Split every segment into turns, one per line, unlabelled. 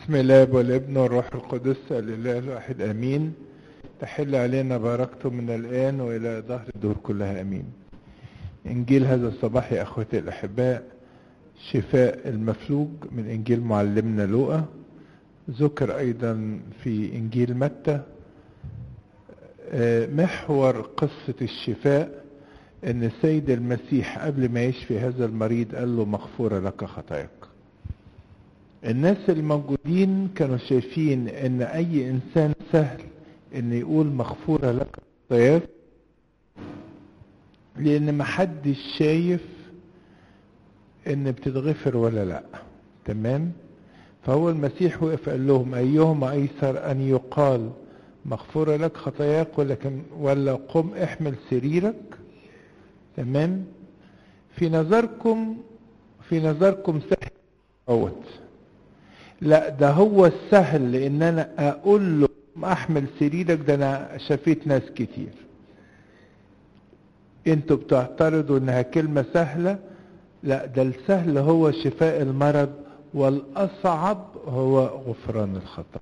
بسم الله والابن والروح القدس الاله الواحد امين تحل علينا بركته من الان والى ظهر الدور كلها امين انجيل هذا الصباح يا اخوتي الاحباء شفاء المفلوج من انجيل معلمنا لوقا ذكر ايضا في انجيل متى محور قصة الشفاء ان السيد المسيح قبل ما يشفي هذا المريض قال له مغفورة لك خطاياك الناس الموجودين كانوا شايفين ان اي انسان سهل ان يقول مغفورة لك خطاياك لان محدش شايف ان بتتغفر ولا لا تمام فهو المسيح وقف قال لهم ايهما ايسر ان يقال مغفورة لك خطاياك ولكن ولا قم احمل سريرك تمام في نظركم في نظركم سهل اوت لا ده هو السهل لان انا اقول له احمل سريرك ده انا شفيت ناس كتير انتوا بتعترضوا انها كلمة سهلة لا ده السهل هو شفاء المرض والاصعب هو غفران الخطأ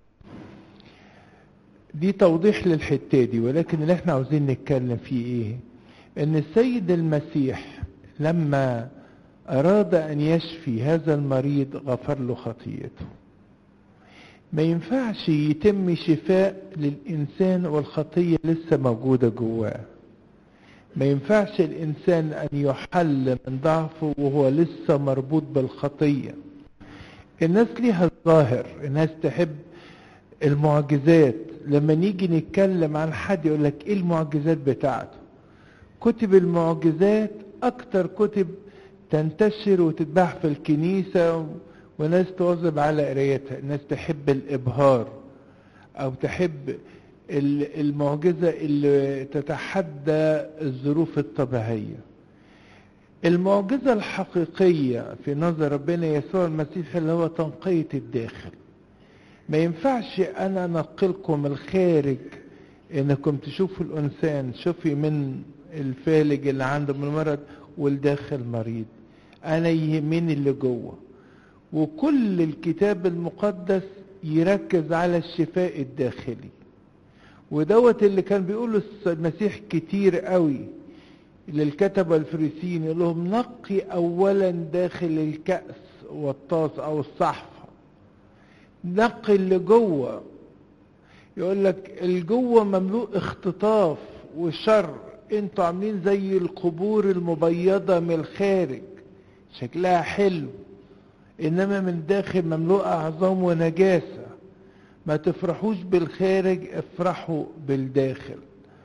دي توضيح للحتة دي ولكن اللي احنا عاوزين نتكلم فيه ايه ان السيد المسيح لما اراد ان يشفي هذا المريض غفر له خطيته ما ينفعش يتم شفاء للإنسان والخطية لسه موجودة جواه ما ينفعش الإنسان أن يحل من ضعفه وهو لسه مربوط بالخطية الناس ليها الظاهر الناس تحب المعجزات لما نيجي نتكلم عن حد يقول لك ايه المعجزات بتاعته كتب المعجزات اكتر كتب تنتشر وتتباع في الكنيسة وناس تواظب على قرايتها الناس تحب الابهار او تحب المعجزة اللي تتحدى الظروف الطبيعية المعجزة الحقيقية في نظر ربنا يسوع المسيح اللي هو تنقية الداخل ما ينفعش انا انقلكم الخارج انكم تشوفوا الانسان شوفي من الفالج اللي عنده من المرض والداخل مريض انا يهمني اللي جوه وكل الكتاب المقدس يركز على الشفاء الداخلي ودوت اللي كان بيقوله المسيح كتير قوي للكتبة الفريسيين يقول لهم نقي اولا داخل الكأس والطاس او الصحفة نقي اللي جوه يقول لك الجوه مملوء اختطاف وشر انتوا عاملين زي القبور المبيضة من الخارج شكلها حلو انما من داخل مملوء اعظام ونجاسة ما تفرحوش بالخارج افرحوا بالداخل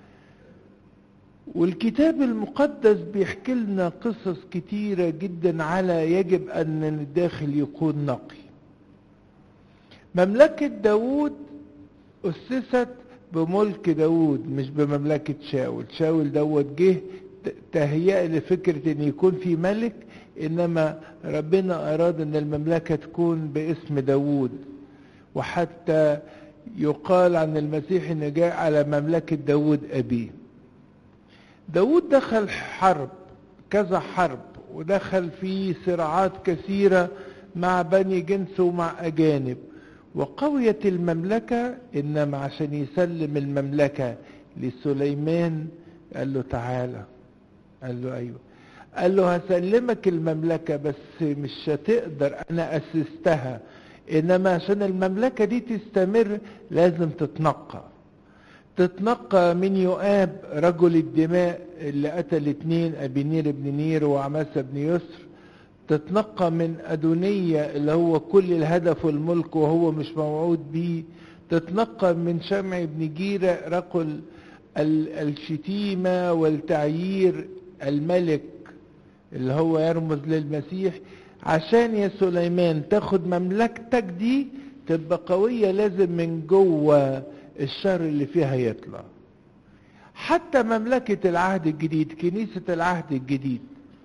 والكتاب المقدس بيحكي لنا قصص كتيرة جدا على يجب ان الداخل يكون نقي مملكة داود أسست بملك داود مش بمملكة شاول شاول دوت جه تهيأ لفكرة ان يكون في ملك انما ربنا اراد ان المملكة تكون باسم داود وحتى يقال عن المسيح انه جاء على مملكة داود ابيه داود دخل حرب كذا حرب ودخل في صراعات كثيرة مع بني جنس ومع اجانب وقويت المملكة إنما عشان يسلم المملكة لسليمان قال له تعالى قال له أيوة قال له هسلمك المملكة بس مش هتقدر أنا أسستها إنما عشان المملكة دي تستمر لازم تتنقى تتنقى من يؤاب رجل الدماء اللي قتل اتنين أبينير بن نير وعماسة بن يسر تتنقى من أدونية اللي هو كل الهدف والملك وهو مش موعود بيه تتنقى من شمع بن جيرة رجل الشتيمة والتعيير الملك اللي هو يرمز للمسيح عشان يا سليمان تاخد مملكتك دي تبقى قوية لازم من جوه الشر اللي فيها يطلع حتى مملكة العهد الجديد كنيسة العهد الجديد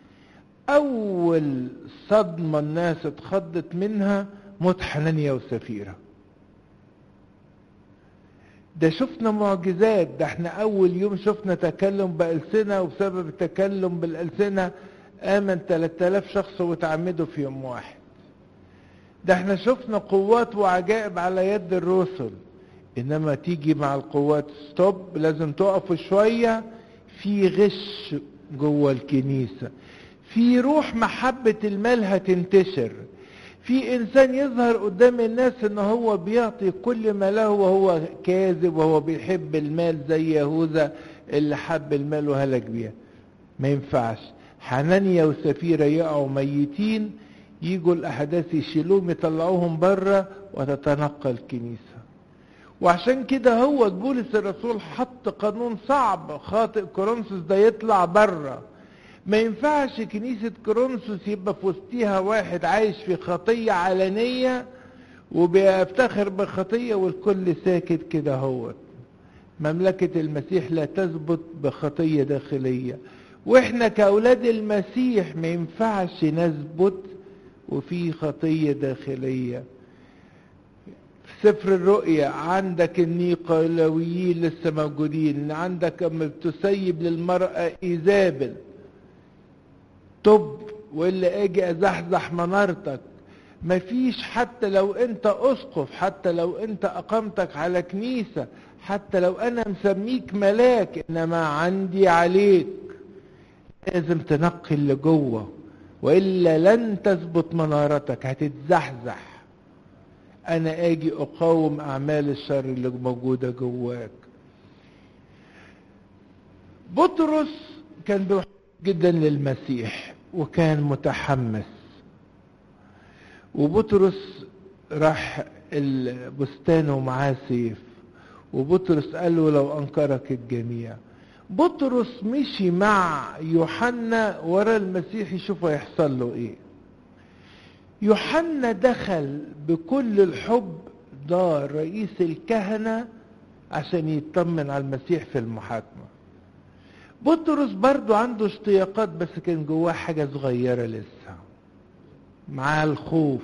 اول صدمة الناس اتخضت منها موت حنانيا وسفيرة ده شفنا معجزات ده احنا اول يوم شفنا تكلم بألسنة وبسبب التكلم بالألسنة امن 3000 شخص وتعمدوا في يوم واحد ده احنا شفنا قوات وعجائب على يد الرسل انما تيجي مع القوات ستوب لازم تقفوا شوية في غش جوه الكنيسة في روح محبة المال هتنتشر في انسان يظهر قدام الناس ان هو بيعطي كل ما له وهو كاذب وهو بيحب المال زي يهوذا اللي حب المال وهلك بيها ما ينفعش حنانيا وسفيرة يقعوا ميتين يجوا الاحداث يشيلوهم يطلعوهم بره وتتنقى الكنيسة وعشان كده هو بولس الرسول حط قانون صعب خاطئ كورنثوس ده يطلع بره ما ينفعش كنيسة كورنثوس يبقى في وسطيها واحد عايش في خطية علنية وبيفتخر بخطية والكل ساكت كده هو مملكة المسيح لا تثبت بخطية داخلية واحنا كأولاد المسيح ما ينفعش نثبت وفي خطية داخلية في سفر الرؤيا عندك النيقلاويين لسه موجودين عندك اما بتسيب للمرأة ايزابل طب واللي اجي ازحزح منارتك مفيش حتى لو انت اسقف حتى لو انت اقامتك على كنيسة حتى لو انا مسميك ملاك انما عندي عليك لازم تنقي اللي جوه والا لن تثبت منارتك هتتزحزح انا اجي اقاوم اعمال الشر اللي موجودة جواك بطرس كان بيحب جدا للمسيح وكان متحمس وبطرس راح البستان ومعاه سيف وبطرس قال له لو انكرك الجميع بطرس مشي مع يوحنا ورا المسيح يشوف هيحصل له ايه يوحنا دخل بكل الحب دار رئيس الكهنة عشان يطمن على المسيح في المحاكمة بطرس برضو عنده اشتياقات بس كان جواه حاجة صغيرة لسه مع الخوف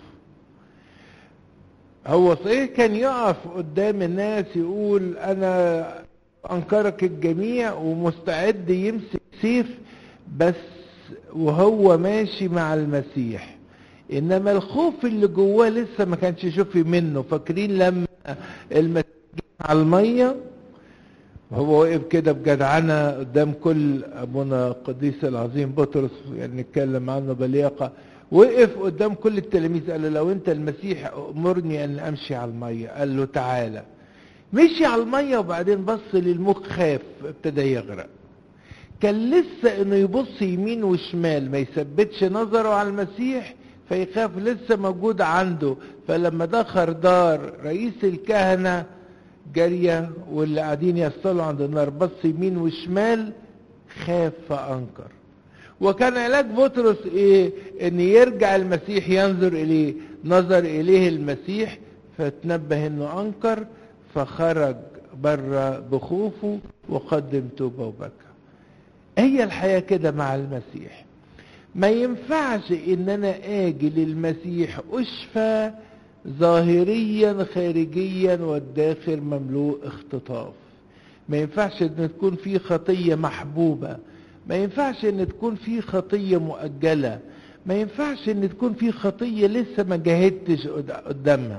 هو صحيح كان يقف قدام الناس يقول انا انكرك الجميع ومستعد يمسك سيف بس وهو ماشي مع المسيح انما الخوف اللي جواه لسه ما كانش شوفي منه فاكرين لما المسيح على الميه هو وقف كده بجدعنة قدام كل أبونا القديس العظيم بطرس يعني نتكلم عنه بلياقة وقف قدام كل التلاميذ قال له لو أنت المسيح أمرني أن أمشي على المية قال له تعالى مشي على المية وبعدين بص للموج خاف ابتدى يغرق كان لسه انه يبص يمين وشمال ما يثبتش نظره على المسيح فيخاف لسه موجود عنده فلما دخل دار رئيس الكهنه جارية واللي قاعدين يصلوا عند النار بص يمين وشمال خاف فأنكر وكان علاج بطرس ايه ان يرجع المسيح ينظر اليه نظر اليه المسيح فتنبه انه انكر فخرج بره بخوفه وقدم توبه وبكى هي الحياه كده مع المسيح ما ينفعش ان انا اجي للمسيح اشفى ظاهريا خارجيا والداخل مملوء اختطاف ما ينفعش ان تكون في خطيه محبوبه ما ينفعش ان تكون في خطيه مؤجله ما ينفعش ان تكون في خطيه لسه ما جاهدتش قدامها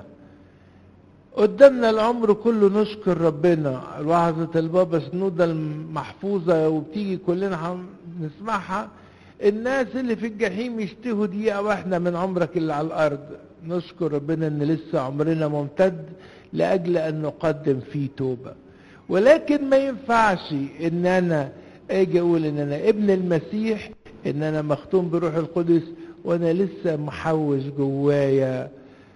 قدامنا العمر كله نشكر ربنا وعظة البابا سنودة المحفوظة وبتيجي كلنا نسمعها الناس اللي في الجحيم يشتهوا دقيقة واحدة من عمرك اللي على الأرض نشكر ربنا ان لسه عمرنا ممتد لاجل ان نقدم فيه توبة ولكن ما ينفعش ان انا اجي اقول ان انا ابن المسيح ان انا مختوم بروح القدس وانا لسه محوش جوايا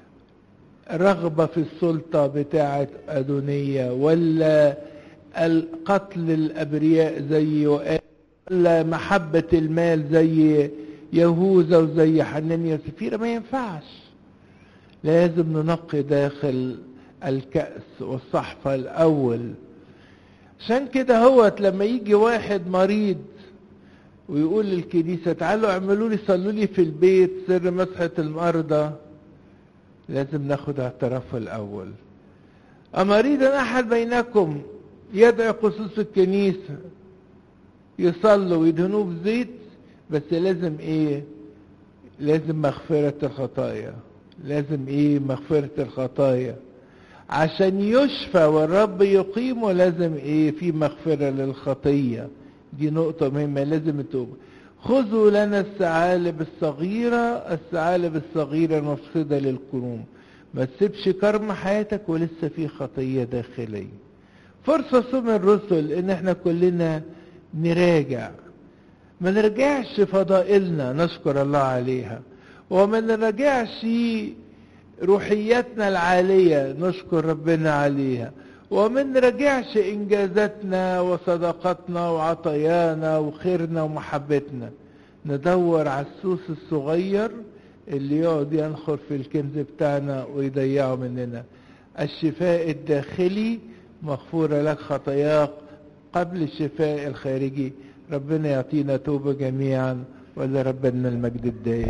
رغبة في السلطة بتاعة أدونية ولا القتل الأبرياء زي ولا محبة المال زي يهوذا وزي حنانيا وسفيرة ما ينفعش لازم ننقي داخل الكأس والصحفة الأول عشان كده هوت لما يجي واحد مريض ويقول للكنيسة تعالوا اعملوا لي صلوا لي في البيت سر مسحة المرضى لازم ناخد اعترافه الأول أمريض أحد بينكم يدعي خصوص الكنيسة يصلوا ويدهنوه بزيت بس لازم ايه لازم مغفرة الخطايا لازم ايه مغفرة الخطايا عشان يشفى والرب يقيمه لازم ايه في مغفرة للخطية دي نقطة مهمة لازم التوبة خذوا لنا الثعالب الصغيرة الثعالب الصغيرة مفسدة للكروم ما تسيبش كرم حياتك ولسه في خطية داخلية فرصة صوم الرسل ان احنا كلنا نراجع ما نرجعش فضائلنا نشكر الله عليها وما نرجعش روحياتنا العالية نشكر ربنا عليها وما نرجعش انجازاتنا وصدقاتنا وعطايانا وخيرنا ومحبتنا ندور على السوس الصغير اللي يقعد ينخر في الكنز بتاعنا ويضيعه مننا الشفاء الداخلي مغفورة لك خطاياك قبل الشفاء الخارجي ربنا يعطينا توبة جميعا ولربنا المجد الدائم